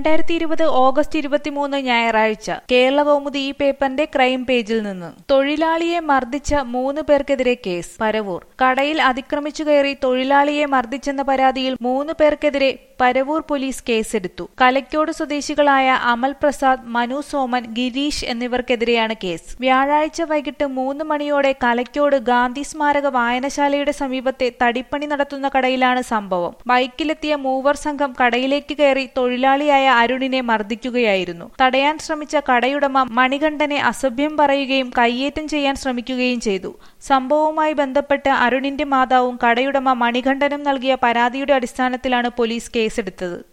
രണ്ടായിരത്തി ഇരുപത് ഓഗസ്റ്റ് ഇരുപത്തിമൂന്ന് ഞായറാഴ്ച കേരള കൗമുദി ഈ പേപ്പറിന്റെ ക്രൈം പേജിൽ നിന്ന് തൊഴിലാളിയെ മർദ്ദിച്ച മൂന്ന് പേർക്കെതിരെ കേസ് പരവൂർ കടയിൽ അതിക്രമിച്ചു കയറി തൊഴിലാളിയെ മർദ്ദിച്ചെന്ന പരാതിയിൽ മൂന്ന് പേർക്കെതിരെ പരവൂർ പോലീസ് കേസെടുത്തു കലക്കോട് സ്വദേശികളായ അമൽ പ്രസാദ് മനു സോമൻ ഗിരീഷ് എന്നിവർക്കെതിരെയാണ് കേസ് വ്യാഴാഴ്ച വൈകിട്ട് മൂന്ന് മണിയോടെ കലക്കോട് ഗാന്ധി സ്മാരക വായനശാലയുടെ സമീപത്തെ തടിപ്പണി നടത്തുന്ന കടയിലാണ് സംഭവം ബൈക്കിലെത്തിയ മൂവർ സംഘം കടയിലേക്ക് കയറി തൊഴിലാളിയായ അരുണിനെ മർദ്ദിക്കുകയായിരുന്നു തടയാൻ ശ്രമിച്ച കടയുടമ മണികണ്ഠനെ അസഭ്യം പറയുകയും കയ്യേറ്റം ചെയ്യാൻ ശ്രമിക്കുകയും ചെയ്തു സംഭവവുമായി ബന്ധപ്പെട്ട് അരുണിന്റെ മാതാവും കടയുടമ മണികണ്ഠനും നൽകിയ പരാതിയുടെ അടിസ്ഥാനത്തിലാണ് പോലീസ് കേസെടുത്തത്